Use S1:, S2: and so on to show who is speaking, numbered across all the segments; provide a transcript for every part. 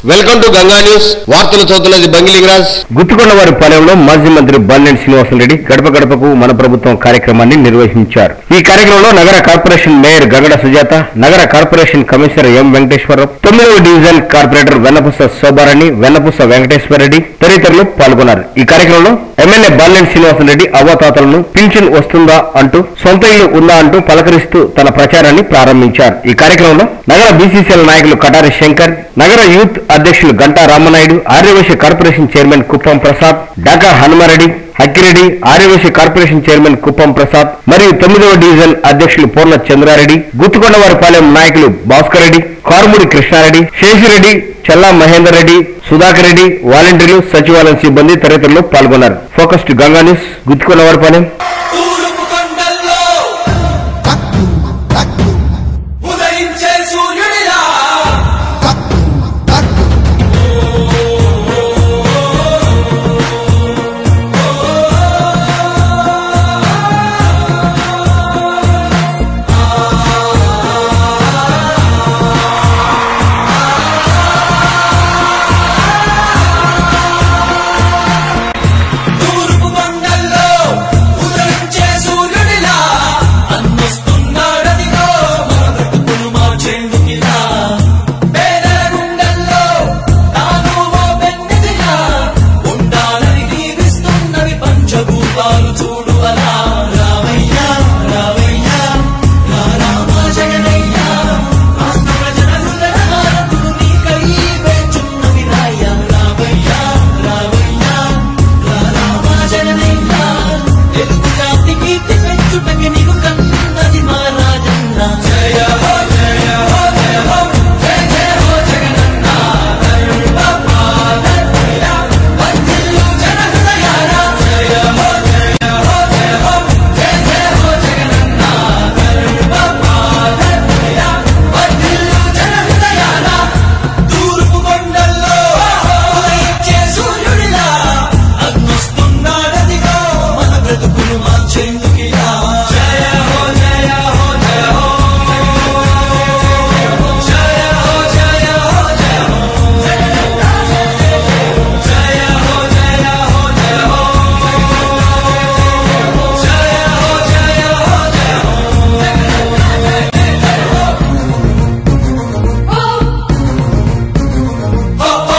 S1: welcome to Ganga news వార్తలు చదువుతున్నది బంగిలింగరాజ్
S2: గుత్తుకొండవారి పాలెంలో మాజీ మంత్రి బాలినేని శ్రీనివాసరెడ్డి గడప గడపకు మన ప్రభుత్వం కార్యక్రమాన్ని నిర్వహించారు ఈ కార్యక్రమంలో నగర కార్పొరేషన్ మేయర్ గగడ సుజాత నగర కార్పొరేషన్ కమిషనర్ ఎం వెంకటేశ్వరరావు తొమ్మిదవ డివిజన్ కార్పొరేటర్ వెన్నపుస శోభారాణి వెన్నపుస వెంకటేశ్వరరెడ్డి తదితరులు పాల్గొన్నారు ఈ కార్యక్రమంలో ఎమ్మెల్యే బాలినేని శ్రీనివాసరెడ్డి అవ్వాతాతలను పింఛన్ వస్తుందా అంటూ సొంత ఇల్లు ఉందా అంటూ పలకరిస్తూ తన ప్రచారాన్ని ప్రారంభించారు ఈ కార్యక్రమంలో నగర బీసీసీఎల్ నాయకులు కటారి శంకర్ నగర యూత్ అధ్యక్షులు Ganta Ramanaidu Arya Vysya corporation chairman Kuppam Prasad Daka Hanuma Reddy Hakki Reddy Arya Vysya corporation chairman Kuppam Prasad మరియు తొమ్మిదవ డివిజన్ అధ్యక్షులు పూర్ణ చంద్రారెడ్డి గుత్తుకొండవారిపాలెం నాయకులు భాస్కర్ రెడ్డి కారుమూడి కృష్ణారెడ్డి శేషిరెడ్డి చల్లా మహేందర్ రెడ్డి సుధాకర్ రెడ్డి వాలంటీర్లు సచివాలయం సిబ్బంది తదితరులు పాల్గొన్నారు focus to Ganga news Guttukondavaripalem
S3: తూర్పు కొండల్లో ఉదయించే సూర్యుడిలా తూర్పు కొండల్లో ఉదయించే సూర్యుడిలా అన్నొస్తున్నాడదిగో మన బ్రతుకులు మార్చేందుకిలా పేదల గుండెల్లో తాను ఓ పెన్నిదిలా ఉండాలని దీవిస్తున్నవి పంచభూతాలు చూడు అలా రావయ్యా రావయ్యా రా రామ జగనయ్యా రాష్ట్ర ప్రజల హృదయ హారతులు నీకై వేచున్నవి రాయ్యా రావయ్యా రావయ్యా రా రామ జగనయ్యా తెలుగు జాతి కీర్తి పెంచుటకి నీకు కన్నది మా రాజన్న జయ హో జయ హో జయ హో జయ జయ హో జగనన్న దయుడ పాదయ వందిల్లు జన హృదయాల జయ హో జయ హో జయ హో జయ జయ హో జగనన్న దయుడ పాదయ వందిల్లు జన హృదయాల తూర్పు కొండల్లో ఉదయించే సూర్యుడిలా అగ్నొస్తున్నాడదిగో మన బ్రతుకులు మార్చేందుకిలా జయ హో జయ హో జయ హో జయ హో జయ హో జయ హో జయ హో జయ హో జయ హో జయ హో జయ హో జయ హో హో హో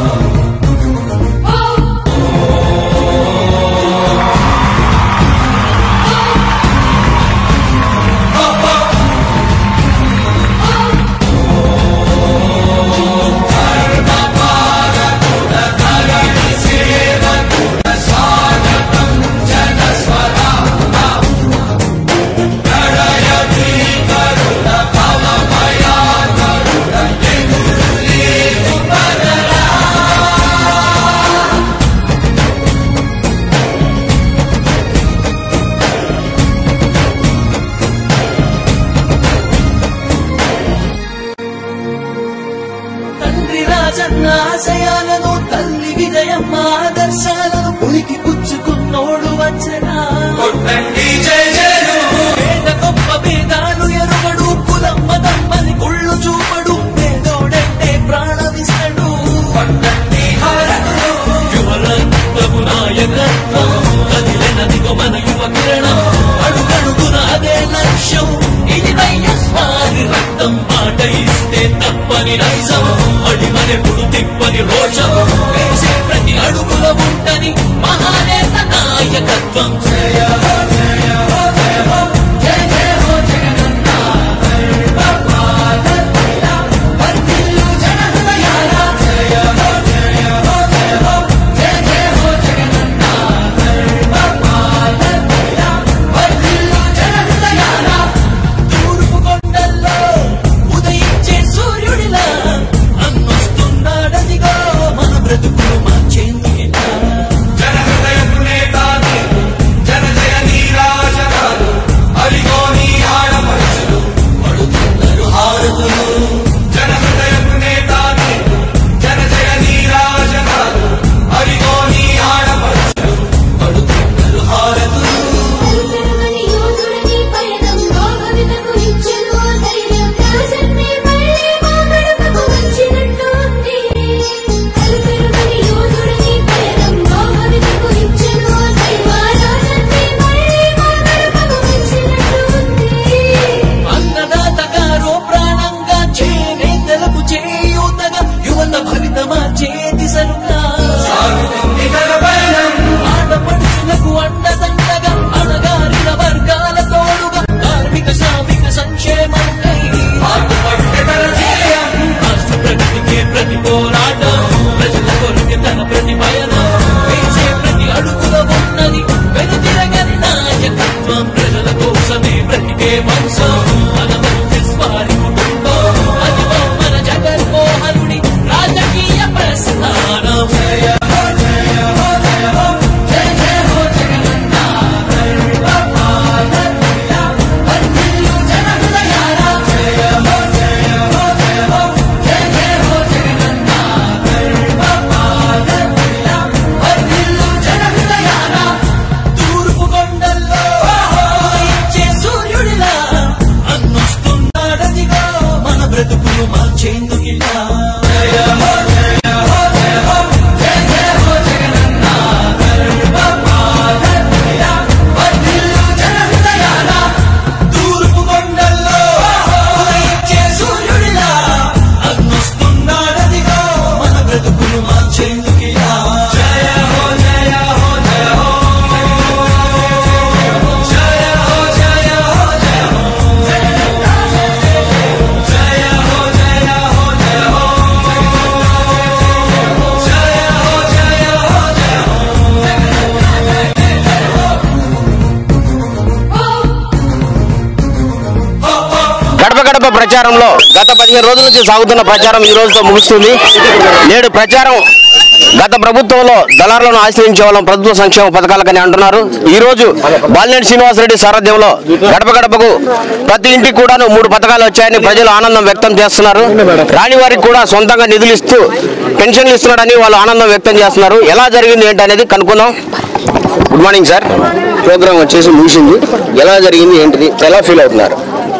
S3: తండ్రి రాజన్న ఆశయాలను తల్లి విజయమ్మ ఆదర్శాలను పులికి పుచ్చుకున్నోడు వచ్చనా కొట్టండి జయ జయలు పేద గొప్ప భేదాలు ఎరుగడు కులమ్మ తమ్మని కుళ్ళు చూపడు పేదోడంటే ప్రాణమిస్తడు పట్టండి హారతులు యువరక్తము నాయకత్వం కదిలినదిగో మన యువ కిరణం అడుగడుగున అదే లక్ష్యం ఇది వైఎస్వారి రక్తం మాట ఇస్తే తప్పని నైజం అడిమనెప్పుడు తిప్పని రోషం వేసే ప్రతి అడుగుల ఉంటని మహానేత నాయకత్వం జయ హో జయ హో జయ హో జయ జయ హో జగనన్న పాదతీల వర్ధిల్లు జన హృదయాల జయ హో జయ హో జయ హో జయ జయ హో జగనన్న పాదతీల వర్ధిల్లు జన హృదయాల తూర్పు కొండల్లో ఉదయించే సూర్యుడిలా అన్నొస్తున్నాడదిగో మన బ్రతుకులు మార్చేందుకిలా జన హృదయపు నేత జన జయ
S1: ప్రచారంలో గత పదిహేను రోజుల నుంచి సాగుతున్న ప్రచారం ఈ రోజుతో ముగుస్తుంది నేడు ప్రచారం గత ప్రభుత్వంలో దళారులను ఆశ్రయించే వాళ్ళం ప్రభుత్వ సంక్షేమ పథకాలకని అంటున్నారు ఈ రోజు బాలినేని శ్రీనివాసరెడ్డి సారథ్యంలో గడప గడపకు ప్రతి ఇంటికి కూడాను మూడు పథకాలు వచ్చాయని ప్రజలు ఆనందం వ్యక్తం చేస్తున్నారు రాని వారికి కూడా సొంతంగా నిధులు ఇస్తూ పెన్షన్లు ఇస్తున్నాడని వాళ్ళు ఆనందం వ్యక్తం చేస్తున్నారు ఎలా జరిగింది ఏంటి అనేది కనుక్కుందాం గుడ్ మార్నింగ్ సార్ ప్రోగ్రామ్ వచ్చేసి ముగిసింది ఎలా జరిగింది ఏంటిది ఎలా ఫీల్ అవుతున్నారు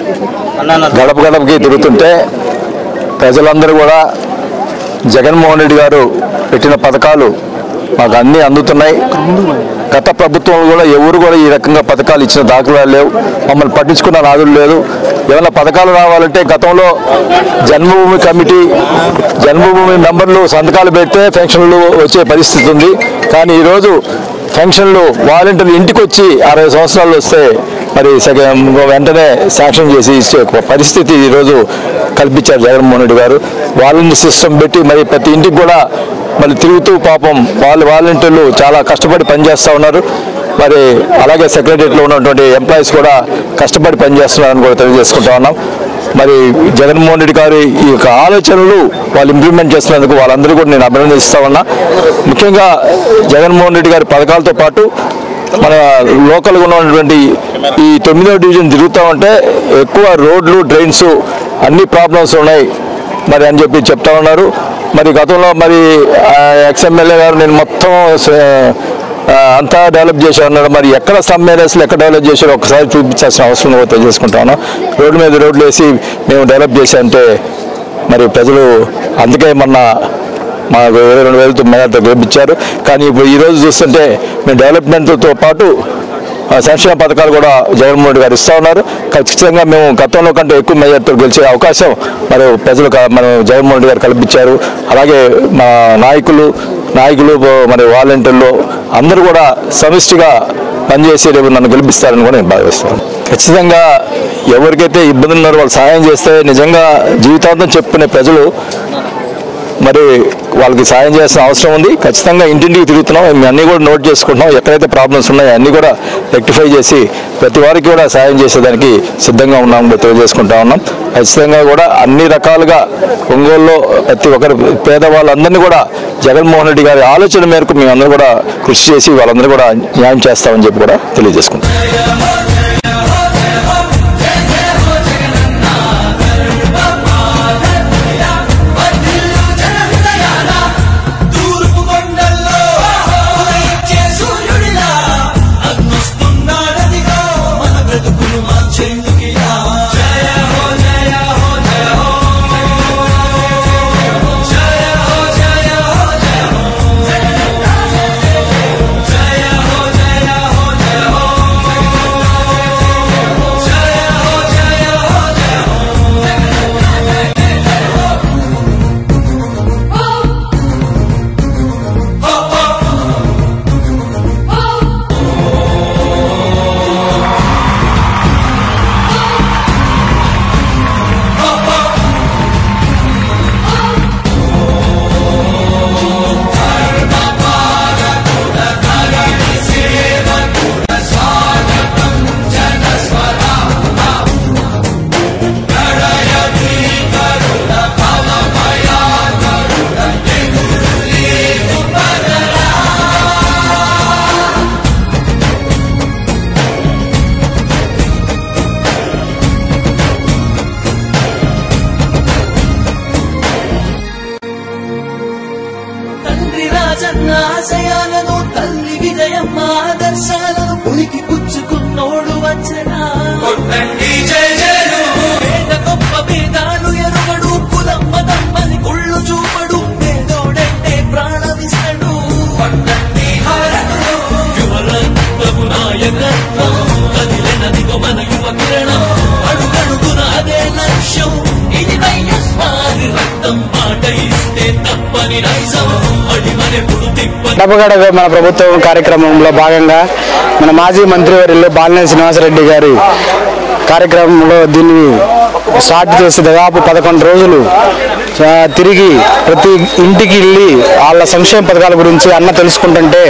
S4: గడప గడపకి తిరుగుతుంటే ప్రజలందరూ కూడా జగన్మోహన్ రెడ్డి గారు పెట్టిన పథకాలు మాకు అన్నీ అందుతున్నాయి గత ప్రభుత్వం కూడా ఎవరు కూడా ఈ రకంగా పథకాలు ఇచ్చిన దాఖలాలు లేవు మమ్మల్ని పట్టించుకున్న నాదులు లేదు ఏమైనా పథకాలు రావాలంటే గతంలో జన్మభూమి కమిటీ జన్మభూమి మెంబర్లు సంతకాలు పెడితే పెన్షన్లు వచ్చే పరిస్థితి ఉంది కానీ ఈరోజు పెన్షన్లు వాలంటీర్లు ఇంటికి వచ్చి అరవై సంవత్సరాలు వస్తే మరి సగం వెంటనే శాంక్షన్ చేసి ఇచ్చే ఒక పరిస్థితి ఈరోజు కల్పించారు జగన్మోహన్ రెడ్డి గారు వాలంటీర్ సిస్టమ్ పెట్టి మరి ప్రతి ఇంటికి కూడా మరి తిరుగుతూ పాపం వాళ్ళ వాలంటీర్లు చాలా కష్టపడి పనిచేస్తూ ఉన్నారు మరి అలాగే సెక్రటరియట్లో ఉన్నటువంటి ఎంప్లాయీస్ కూడా కష్టపడి పనిచేస్తున్నారని కూడా తెలియజేసుకుంటా ఉన్నాం మరి జగన్మోహన్ రెడ్డి గారి ఈ యొక్క ఆలోచనలు వాళ్ళు ఇంప్లిమెంట్ చేస్తున్నందుకు వాళ్ళందరూ కూడా నేను అభినందిస్తా ఉన్నా ముఖ్యంగా జగన్మోహన్ రెడ్డి గారి పథకాలతో పాటు మన లోకల్గా ఉన్నటువంటి ఈ తొమ్మిదవ డివిజన్ తిరుగుతూ ఉంటే ఎక్కువ రోడ్లు డ్రైన్స్ అన్ని ప్రాబ్లమ్స్ ఉన్నాయి మరి అని చెప్పి చెప్తా ఉన్నారు మరి గతంలో మరి ఎక్స్ఎమ్మెల్యే గారు నేను మొత్తం స- ఆ, అంతా డెవలప్ చేశారు అన్నారు మరి ఎక్కడ సమ్ ఏరియాస్లో ఎక్కడ డెవలప్ చేశారో ఒకసారి చూపించాల్సిన అవసరం కూడా తెలియజేసుకుంటాను రోడ్డు మీద రోడ్లు వేసి మేము డెవలప్ చేశారంటే మరి ప్రజలు అందుకే మొన్న మాకు ఇరవై రెండు వేలతో మేరతో గెలిపించారు కానీ ఇప్పుడు ఈ రోజు చూస్తుంటే మేము డెవలప్మెంట్తో పాటు ఆ, సంక్షేమ పథకాలు కూడా జగన్మోహన్ రెడ్డి గారు ఇస్తూ ఉన్నారు ఖచ్చితంగా మేము గతంలో కంటే ఎక్కువ మెజార్టీతో గెలిచే అవకాశం మరి ప్రజలు క- మన జగన్మోహన్ రెడ్డి గారు కల్పించారు అలాగే మా నాయకులు నాయకులు మరి వాలంటీర్లు అందరూ కూడా సమిష్టిగా పనిచేసి రేపు నన్ను గెలిపిస్తారని కూడా నేను భావిస్తాను ఖచ్చితంగా ఎవరికైతే ఇబ్బందులు ఉన్నారో వాళ్ళు సహాయం చేస్తే నిజంగా జీవితాంతం చెప్పుకునే ప్రజలు మరి వాళ్ళకి సాయం చేయాల్సిన అవసరం ఉంది ఖచ్చితంగా ఇంటింటికి తిరుగుతున్నాం మేము అన్నీ కూడా నోట్ చేసుకుంటున్నాం ఎక్కడైతే ప్రాబ్లమ్స్ ఉన్నాయో అన్నీ కూడా రెక్టిఫై చేసి ప్రతి వారికి కూడా సాయం చేసేదానికి సిద్ధంగా ఉన్నాం కూడా తెలియజేసుకుంటా ఉన్నాం ఖచ్చితంగా కూడా అన్ని రకాలుగా ఒంగోలులో ప్రతి ఒక్కరు పేదవాళ్ళందరినీ కూడా జగన్మోహన్ రెడ్డి గారి ఆలోచన మేరకు మేము అందరూ కూడా కృషి చేసి వాళ్ళందరూ కూడా న్యాయం చేస్తామని చెప్పి కూడా తెలియజేసుకుంటాం
S3: తూర్పు కొండల్లో ఉదయించే సూర్యుడిలా అగ్నిస్తున్నాడదిగో మన బ్రతుకులు మార్చేందుకిలా జయ హో జయ హో జయ హో జయ హో జయ హో జయ హో జయ హో జయ హో జయ హో జయ హో జయ హో జయ హో తండ్రి రాజన్న ఆశయాలను తల్లి విజయమ్మ ఆదర్శాలను పులికి పుచ్చుకున్నోడు వచ్చనా పేద గొప్ప భేదాలు ఎరుగడు కులమ్మ తమ్మని కుళ్ళు చూపడు పేదోడంటే ప్రాణమిస్తడు యువరత్నము నాయకత్వం కదిలినదిగో మన యువ కిరణం అడుగడుగున అదే లక్ష్యం ఇది వైఎస్వారి రక్తం మాట ఇస్తే తప్పని నైజం అడిమనెప్పుడు తిప్పని
S5: గడపగడప మన ప్రభుత్వం కార్యక్రమంలో భాగంగా మన మాజీ మంత్రివర్యులు బాలినేని శ్రీనివాసరెడ్డి గారి కార్యక్రమంలో దీన్ని స్టార్ట్ చేసి దాదాపు పదకొండు రోజులు ఆ, తిరిగి ప్రతి ఇంటికి వెళ్ళి వాళ్ళ సంక్షేమ పథకాల గురించి అన్న తెలుసుకుంటుంటే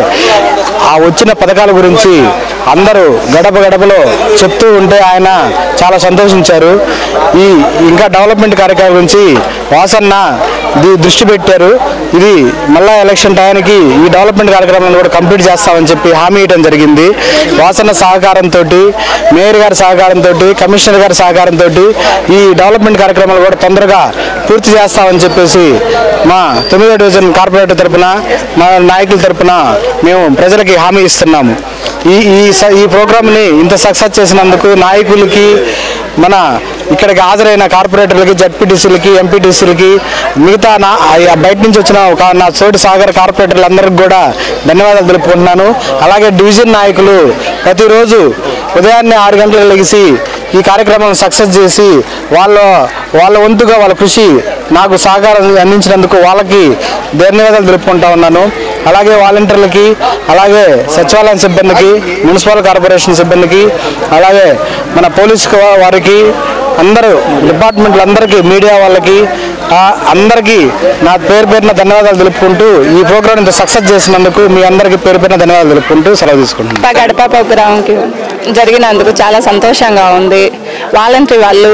S5: ఆ వచ్చిన పథకాల గురించి అందరూ గడప గడపలో చెప్తూ ఉంటే ఆయన చాలా సంతోషించారు ఈ ఇంకా డెవలప్మెంట్ కార్యక్రమం గురించి వాసన్న ది- దృష్టి పెట్టారు ఇది మళ్ళా ఎలక్షన్ టయానికి ఈ డెవలప్మెంట్ కార్యక్రమాన్ని కూడా కంప్లీట్ చేస్తామని చెప్పి హామీ ఇవ్వడం జరిగింది వాసన్న సహకారంతో మేయర్ గారి సహకారంతో కమిషనర్ గారి సహకారంతో ఈ డెవలప్మెంట్ కార్యక్రమాలు కూడా తొందరగా పూర్తి చేస్తామని చెప్పేసి మా తొమ్మిదో డివిజన్ కార్పొరేటర్ తరపున మా నాయకుల తరపున మేము ప్రజలకి హామీ ఇస్తున్నాము ఈ ఈ స- ఈ ప్రోగ్రామ్ని ఇంత సక్సెస్ చేసినందుకు నాయకులకి మన ఇక్కడికి హాజరైన కార్పొరేటర్లకి జడ్పీటీసీలకి ఎంపీటీసీలకి మిగతా నా ఆ బయట నుంచి వచ్చిన ఒక నా చోటు సాగర్ కార్పొరేటర్లందరికీ కూడా ధన్యవాదాలు తెలుపుకుంటున్నాను అలాగే డివిజన్ నాయకులు ప్రతిరోజు ఉదయాన్నే ఆరు గంటలకు లెగిసి ఈ కార్యక్రమం సక్సెస్ చేసి వాళ్ళ వాళ్ళ వంతుగా వాళ్ళ కృషి నాకు సహకారం అందించినందుకు వాళ్ళకి ధన్యవాదాలు తెలుపుకుంటా ఉన్నాను అలాగే వాలంటీర్లకి అలాగే సచివాలయం సిబ్బందికి మున్సిపల్ కార్పొరేషన్ సిబ్బందికి అలాగే మన పోలీస్ క- వారికి అందరూ డిపార్ట్మెంట్లు అందరికీ మీడియా వాళ్ళకి ఆ, అందరికీ నా పేరు పేరున ధన్యవాదాలు తెలుపుకుంటూ ఈ ప్రోగ్రాం ఇంత సక్సెస్ చేసినందుకు మీ అందరికీ పేరు పేరున ధన్యవాదాలు తెలుపుకుంటూ సెలవు తీసుకుంటున్నాను
S6: గడప గడప ప్రోగ్రాంకి జరిగినందుకు చాలా సంతోషంగా ఉంది వాలంటరీ వాళ్ళు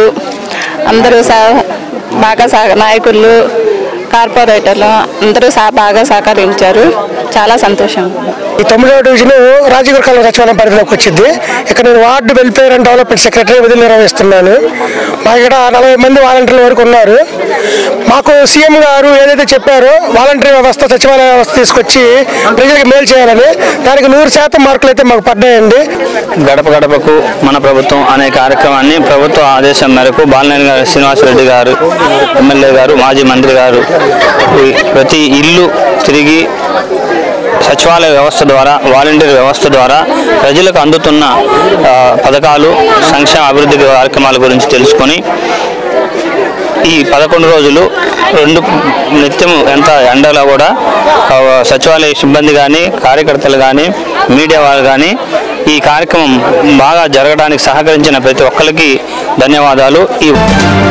S6: అందరూ సహ బాగా సహ నాయకులు కార్పొరేటర్లు అందరూ సహ బాగా సహకరించారు చాలా సంతోషంగా ఉంది
S7: ఈ తొమ్మిదవ డివిజన్ రాజీవ్ కాలం సచివాలయం పరిధిలోకి వచ్చింది ఇక్కడ నేను ward welfare and development secretary విధులు నిర్వహిస్తున్నాను మా ఇక్కడ నలభై మంది వాలంటీర్ల వరకు ఉన్నారు మాకు సీఎం గారు ఏదైతే చెప్పారో వాలంటీర్ వ్యవస్థ సచివాలయ వ్యవస్థ తీసుకొచ్చి ప్రజలకు మేలు చేయాలని దానికి నూరు శాతం మార్కులు అయితే మాకు పడ్డాయండి
S5: గడప గడపకు మన ప్రభుత్వం అనే కార్యక్రమాన్ని ప్రభుత్వ ఆదేశం మేరకు బాలినేని గారు శ్రీనివాసరెడ్డి గారు ఎమ్మెల్యే గారు మాజీ మంత్రి గారు ఈ ప్రతి ఇల్లు తిరిగి సచివాలయ వ్యవస్థ ద్వారా వాలంటీర్ వ్యవస్థ ద్వారా ప్రజలకు అందుతున్న ఆ, పథకాలు సంక్షేమ అభివృద్ధి కార్యక్రమాల గురించి తెలుసుకొని ఈ పదకొండు రోజులు రెండు నిత్యం ఎంత ఎండలో కూడా ఆ, సచివాలయ సిబ్బంది కానీ కార్యకర్తలు కానీ మీడియా వాళ్ళు కానీ ఈ కార్యక్రమం బాగా జరగడానికి సహకరించిన ప్రతి ఒక్కరికి ధన్యవాదాలు ఈ